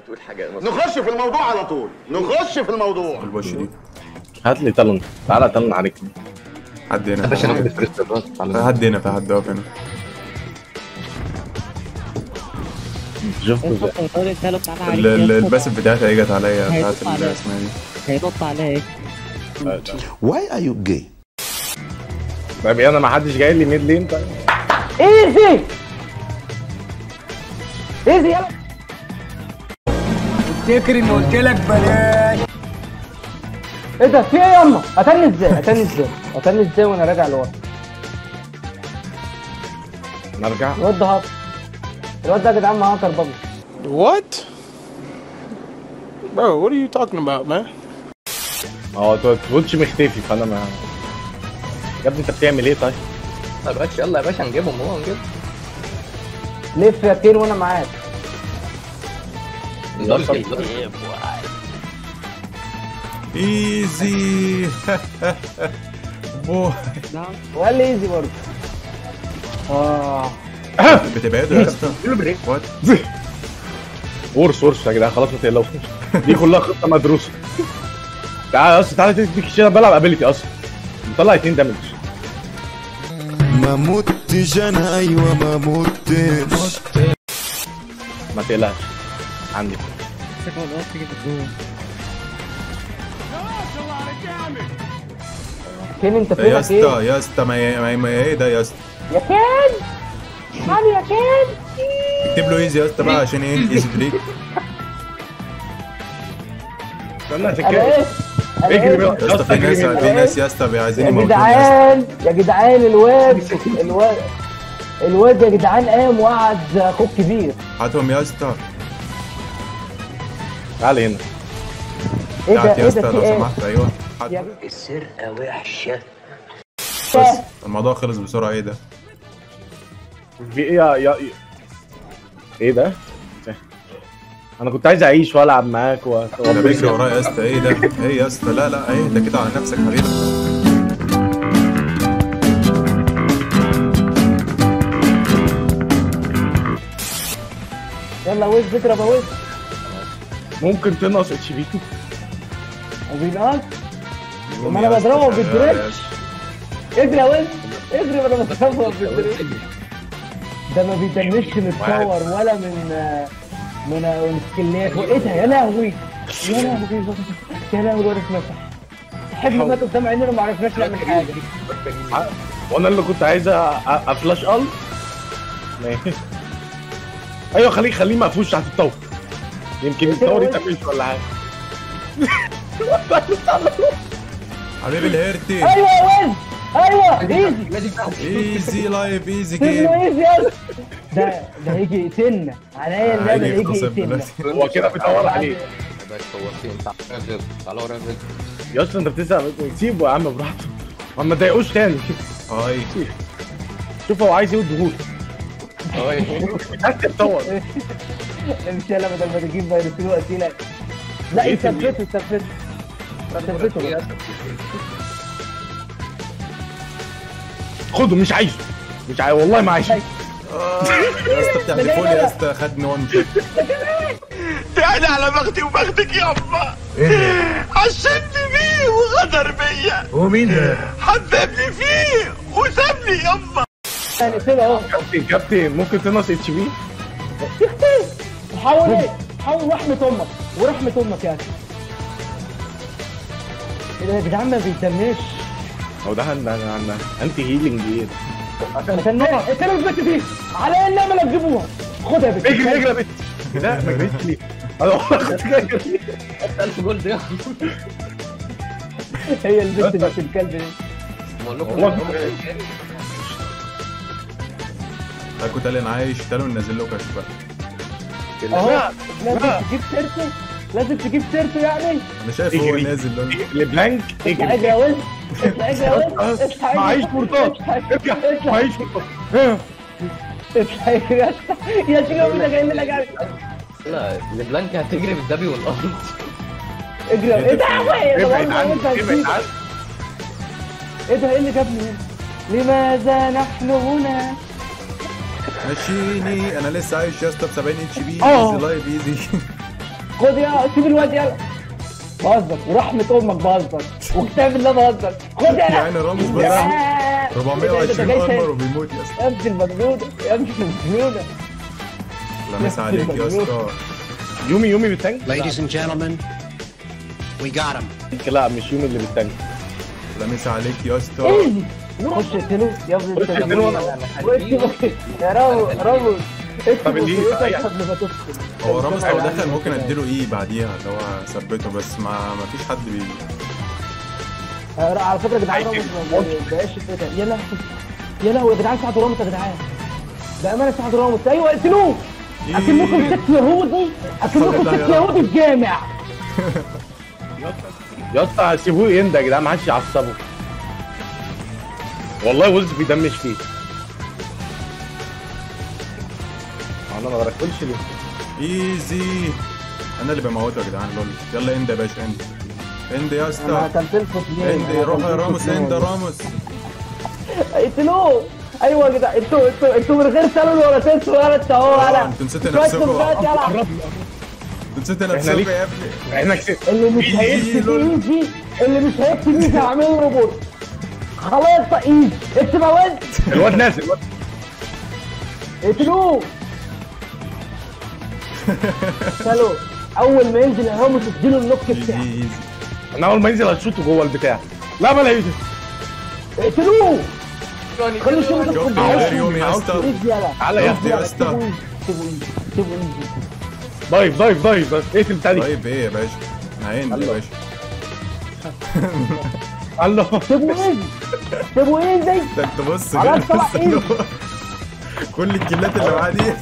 تقول حاجه نخش في الموضوع على طول نخش في الموضوع الوش دي هات لي تالون تعالى تالون عليك حد هنا يا باشا ناخد فريست الراس في تعالى حد هنا في حد واقف هنا شفت ازاي الفقر طارق التالت تعالى عليك ال- ال- يا اسطى. الباسف بتاعتها ايه جت عليا بتاعت هينط ال- عليك. اسمها دي هينط عليك Why are you gay? طيب انا ما حدش جاي لي ميد لين طيب ايزي ايزي يلا افتكر اني قلت لك بلاش ايه ده في ايه ياما قتلني ازاي قتلني ازاي قتلني ازاي وانا راجع لورا نرجع الواد ده هاكر الواد ده يا جدعان معاه هاكر بابل What? Bro, what are you talking about, man? اه تو- تويتش مختفي فانا ما يا ابني انت بتعمل ايه طيب؟ يا باشا يلا يا باشا نجيبهم هو نجيبهم لف يا كين وانا معاك دولفين ايزي بو وقال لي ايزي برضه اه بتبعدوا يا اسطى وات ورس ورس يا جدعان خلاص ما تقلقوش دي كلها خطه مدروسه تعالى اصلا تعالى تديك الشيء انا بلعب ابيلتي اصلا مطلع اتنين دامج ما متش انا ايوه ما متش ما تقلقش عندي فكرة الوقت تيجي في الجون كين انت يا فين يا اسطى كين يا اسطى ما ي- ما ي- ما ي- ايه ده يا اسطى يا كين حالي يا كين اكتب له ايزي يا اسطى بقى عشان ايه ايزي بريك استنى عشان انا كده ايه انا اجري ايه بقى يا اسطى في ناس في ناس يا اسطى عايزين يا يموتوني يا اسطى جدعان يا جدعان الواد الواد الواد يا جدعان قام وقعد اخوك كبير هاتهم يا اسطى تعالى هنا ايه ده هات يا ايه اسطى ده في لو ايه سمحت ايوه هات. يا السرقه وحشه بس الموضوع خلص بسرعه ايه ده في ايه يا يا ايه ده؟ انا كنت عايز اعيش والعب معاك و... ده بيجري ورايا يا اسطى ايه ده ايه يا اسطى لا لا ايه ده كده على نفسك حبيبي يلا ويز بكره بويز ممكن تنقص اتش بي وبينقص قوم ما يا انا اسطى، بضربه شغال بالدريبل. يا اسطى. اجري يا ويز اجري وانا بضربه بالدريبل ده ما بيتنش متصور ولا من من من سكلات ايه ده يا لهوي يا لهوي يا لهوي الواد اتمسح صاحبنا مات قدام عينينا ما عرفناش نعمل حاجه وانا اللي كنت عايز أ- أ- افلاش ال ماشي. ايوه خليه خليه مقفوش تحت الطاوله يمكن الطاوله دي تقفش ولا حاجه حبيبي الهيرتي ايوه يا ويز ايوه ايزي ايزي لايف ايزي سيبنا جيم ايزي يلا ده ده هيجي يقتلنا عليا اللعبه هيجي هيجي يغتصب يقتلنا دلوقتي هو كده بيدور عليه يا باشا هو فين تعالى نزل تعالى ورا نزل يا اسطى انت بتسال سيبه يا عم براحته ما تضايقوش تاني هاي شوف هو عايز ايه واديهوله تحت الطاوله مش يلا بدل ما تجيب فيروسين وقتيلة لا إيه ثبته ثبته ثبته خده مش عايزه مش عايزه والله ما عايزه يا اسطى بتحذفوني يا اسطى خدني وان شوت تعالى على بختي وبختك يابا عشمني بيه وغدر بيا ومين ده؟ حببني فيه وسابني يابا نقتله اهو كابتن كابتن ممكن تنقص اتش بي حاول ايه حاول رحمة امك ورحمة امك يا اخي ايه ده يا جدعان ما بيتمش هو ده عن عن انتي هيلينج ايه استنى اقتلوا البت دي على النعمة لا تجيبوها خدها يا بت اجري اجري يا بنت لا ما جريتش ليه انا والله كنت جاي اجري 1000 جولد يلا هي البت بتاعت الكلب دي بقول لكم والله انا كنت قال انا عايش تعالوا ننزل له كشف بقى اهو لازم تجيب سيرته لازم تجيب سيرته يعني انا شايف هو اجري. نازل لون لبلانك اطلع اجري اجري يا ولد اطلع اجري يا ولد اطلع اجري. معيش مرطات ارجع اطلع معيش مرطات اطلع اجري يا اسطى يا سيدي اقول لك جاي لك جاي لا لبلانكا هتجري بالدبي والارض اجري ايه ده يا ابويا ابعد ده عني والله انت ابعد هتسيبك. عني ايه ده ايه اللي جابني هنا لماذا نحن هنا مشيني انا لسه عايش يا اسطى ب 70 اتش بي آه. ايزي لايف ايزي خد يا سيب الواد يلا بهزر ورحمة امك بهزر وكتاب الله بهزر خد يلا يعني راموس بس يا- 420 جاي ارمر تاني. وبيموت يا اسطى يا ابن المجنونة يا ابن المجنونة لمس عليك يا اسطى يومي يومي بالتانك Ladies and gentlemen, we got him. لا مش يومي اللي بالتانك لمس عليك يا اسطى ايه خش اقتله يا ابن خش اقتله وأنا- المجنونة يا رامو رامو طب اللي اكتب ينفع قبل ما تدخل هو راموس لو دخل ممكن اديله ايه بعديها اللي هو ثبته بس ما ما فيش حد بي آه، على فكره يا جدعان راموس ما بقاش كده يا لهوي يا لهوي يا جدعان ساعة راموس يا جدعان بأمانة ساعة راموس أيوه اقتلوه أكنكم ست يهودي أكنكم ست يهودي في جامع يا اسطى سيبوه يندى يا جدعان ما حدش يعصبه والله وز بيدمش فيه انا ما بركلش ليه ايزي انا اللي بموته يا جدعان لول يلا اند يا باشا اند اند يا أنا اسطى قتلتكم اثنين اند أنا روح يا قتلتكم راموس اثنين. اند يا راموس اقتلوه أيوه يا جدعان أنتوا أنتوا أنتوا من غير سلول ولا تنس ولا أنت أهو آه، ولا أنتوا نسيتوا شوية نفسكم. سلفات يلا نسيت إحنا نفسك ليك- يا ابني احنا كسبنا اللي مش إيزي، هيكتب لول. ايزي اللي مش هيكتب ايزي هعمله روبوت خلاص ايزي اكتب يا ولد الواد نازل الواد اقتلوه سالو اول ما ينزل يا راموس اديله النوك ايزي بتاعه ايزي انا اول ما ينزل هشوطه جوه البتاع لا بلا يوسف اقتلوه خلوا الشغل شوف تدخل من غير معاه يوم يا اسطى ايزي يلا تعالى يا شفت يا اسطى اكتبوا ايزي اكتبوا ايزي دايف دايف دايف دايف. اقتل بتاع دي طيب ايه يا باشا هند يا الله. باشا الله اكتبوا ايزي اكتبوا ايزي ده انت بص خلاص كده طلع بص اللي هو كل الكلات اللي معاه دي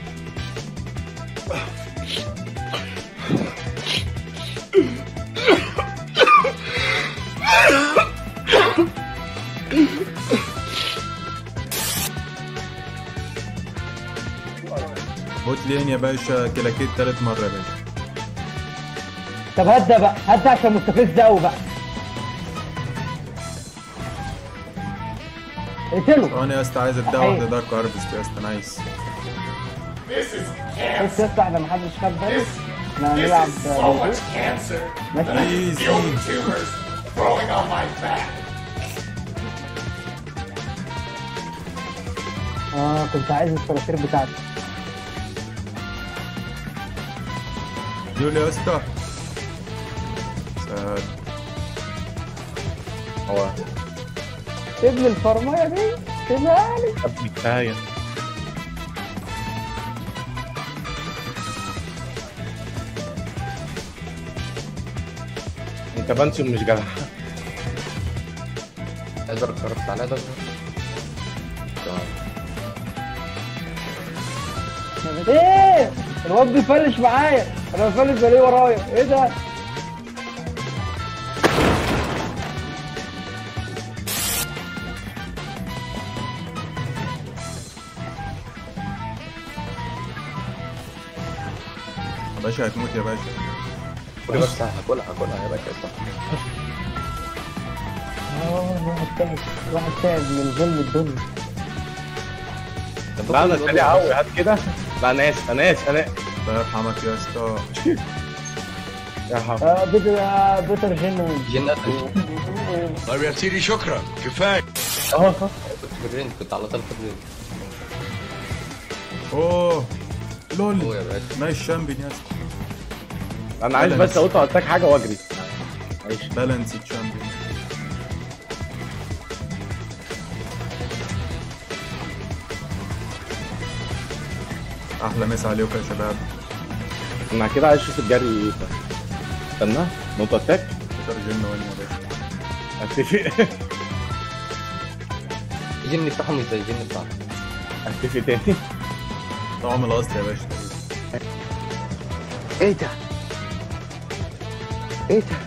بوت لين يا باشا كلاكيت تالت مرة يا باشا طب هدى بقى هدى عشان مستفز قوي بقى اقتله انا يا اسطى عايز ابدا واحدة دارك هارفست يا اسطى نايس بص يا اسطى احنا محدش خد باله احنا هنلعب روبوت. ماشي ايزي اه كنت عايز الصراصير بتاعتي دول يا اسطى سهل هو ابن الفرمايه دي سيبها لي ابني كفايه انت بنسون مش جدع اقدر اتفرجت عليها ده تمام ايه الواد بيفلش معايا انا بفلش بلاقيه ورايا ايه ده يا باشا هتموت يا باشا كل بس هاكلها هاكلها يا باشا صح اه الواحد تعب الواحد تعب من ظلم الدنيا لا انا سريع قوي هات كده لا انا اسف انا اسف انا الله يرحمك يا اسطى يا حرام آه بيتر آه بيتر جن جنات طيب يا سيدي شكرا كفايه اه كنت في الرينج كنت على طول في الرينج اوه هو لول يا باشا نايس شامبيون يا اسطى انا عايز بس اقطع اتاك حاجه واجري معلش بالانس شامبيون احلى مسا عليكم يا شباب انا كده عايز اشوف الجري ايه ده استنى نقطه اتاك بيتر جن وين يا باشا اتفق الجن بتاعهم مش زي الجن بتاعنا اتفق تاني طعم الاصل يا باشا ايه ده؟ ايه ده؟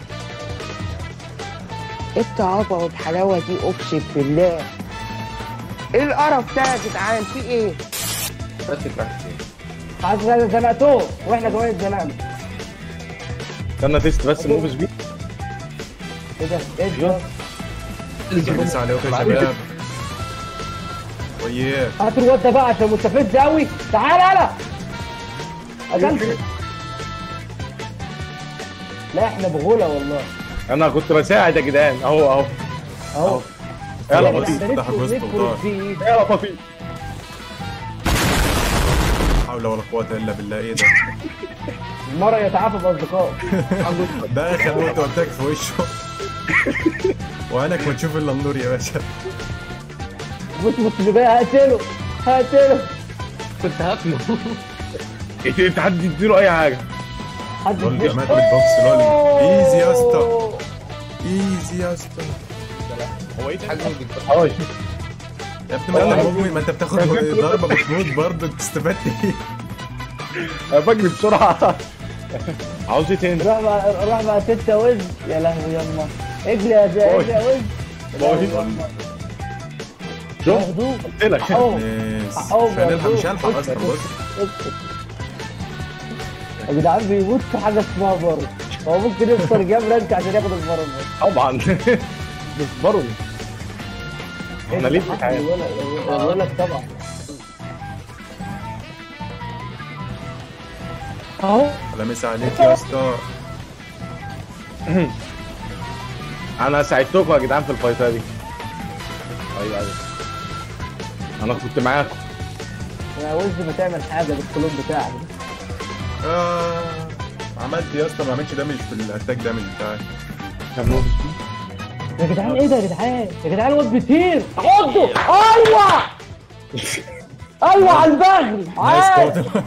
ايه الطعابة والحلاوة دي اقسم بالله ايه القرف ده يا جدعان في ايه؟ بس كراش عايز زنقتوه واحنا كمان اتزنقنا استنى تيست بس موف سبيد ايه ده ايه ده مسا عليكم يا شباب ويه هات الواد ده بقى عشان مستفز قوي تعال يلا اكلت لا احنا بغولة والله انا كنت بساعد يا جدعان اهو اهو اهو يلا إحنا بطيء ندخل- فتح جوز ندخل فوضى. فيه. يلا بطيء لا حول ولا قوه الا بالله ايه ده المرء يتعافى باصدقائه ده اخر اوتو اتاك في وشه وعينك ما تشوف الا النور يا باشا بص بص اللي جاي هقتله هقتله كنت هاكله انت انت حد يديله اي حاجه حد لول يفش- جماعه البوكس لول ايزي يا اسطى أوه. ايزي يا اسطى هو ايه حاجه بيتفتح اهو يا ابني ما انا مؤمن ما انت بتاخد ضربه بتموت برضه انت استفدت ايه؟ أنا بجري بسرعه عاوز ايه تاني روح بقى روح بقى ستة وز يا لهوي يما اجري يا زي اجري يا وز باي. شوف ياخدوه قلت لك حقهم ناس حقهم مش هنلحق مش ياخدوه. هلحق اصلا بص يا جدعان بيموت في حاجة اسمها بر هو ممكن يخسر جام رانك عشان ياخد البر طبعا بيصبروا احنا ليه بنتعامل بقول لك طبعا اهو لامس عليك يا اسطى انا ساعدتكم يا جدعان في الفايتة دي ايوه ايوه انا كنت معاكم يا وز ما تعمل حاجة بالكلوب بتاعك آه. عملت يا اسطى ما عملتش دامج في الاتاك دامج بتاعي يا جدعان ايه ده يا جدعان يا جدعان الواد بيطير حطه ايوه ايوه على البغل نايس عاش توتال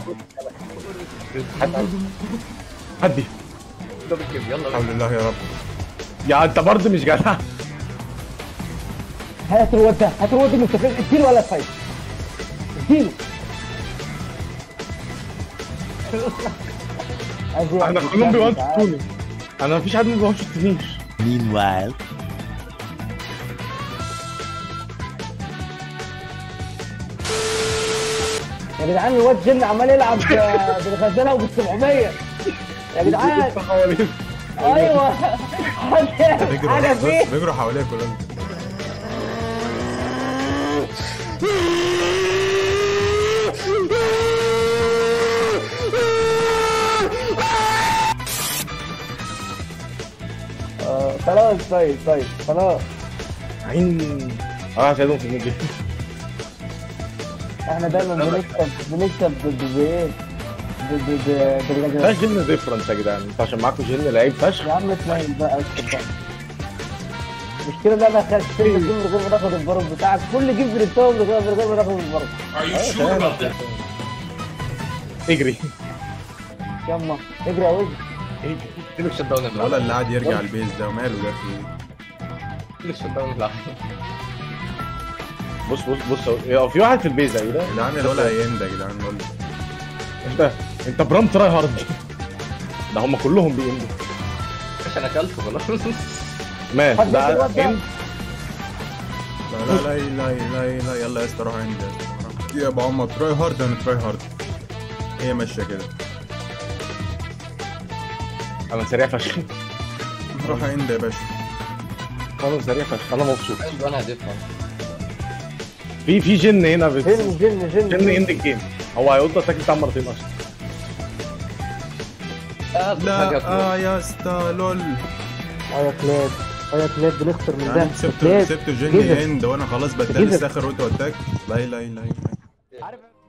هدي يلا الحمد لله يا رب يا انت برضه مش جدع هات الواد ده هات الواد ده مستفيد اديله ولا فايت اديله أدي- احنا كلهم بيوانشوتوني انا مفيش حد ما بيوانشوتنيش Meanwhile. يا جدعان الواد جن عمال يلعب ب- بالغزاله وبال 700 يا جدعان ايوه حاجه بيجروا حاجه بص فيه بيجروا حواليك كلهم آه، خلاص طيب طيب خلاص عين اه هساعدهم في الموت دي احنا دايما بنكسب بنكسب ب- ب- بايه؟ ب- ب- ب- بالغزاله ده جن ديفرنس يا جدعان انتوا عشان معاكم جن لعيب فشخ يا عم اسماعيل بقى اسكت بقى المشكلة ان انا خدت كل جيم من غير ما ناخد البرد بتاعك كل جيم بنستوى من غير من غير ما ناخد البرد اجري يلا اجري يا وز اديله الشت داون اللي ولا عليه اللي قاعد يرجع البيز ده وماله ده في ايه اديله الشت داون اللي عليه بص بص بص هو في واحد في البيز يا جدعان يا جدعان الولا هيند يا جدعان لول انت انت برام تراي هارد ده هم كلهم بيندوا عشان اكلته خلاص مان حد ده الواد ده. إند. لا لا لا لا لا لا يلا يا اسطى روح عند يا اسطى. يا ابو عمر تراي هارد انا تراي هارد هي ماشيه كده انا سريع فشخ روح عند يا باشا انا سريع فشخ انا مبسوط انا هدفها في في جن هنا بت... جن جن جن جن اند الجيم هو هيقضي التاكل بتاع مرتين اصلا لا اه يا اسطى لول اه يا كلاب اه يا كلاب بنخسر من ده يعني سبته كلاب. سبته جن جزر. اند وانا خلاص جزر. بتلس اخر اوتو اتاك لا لا لا لا عارف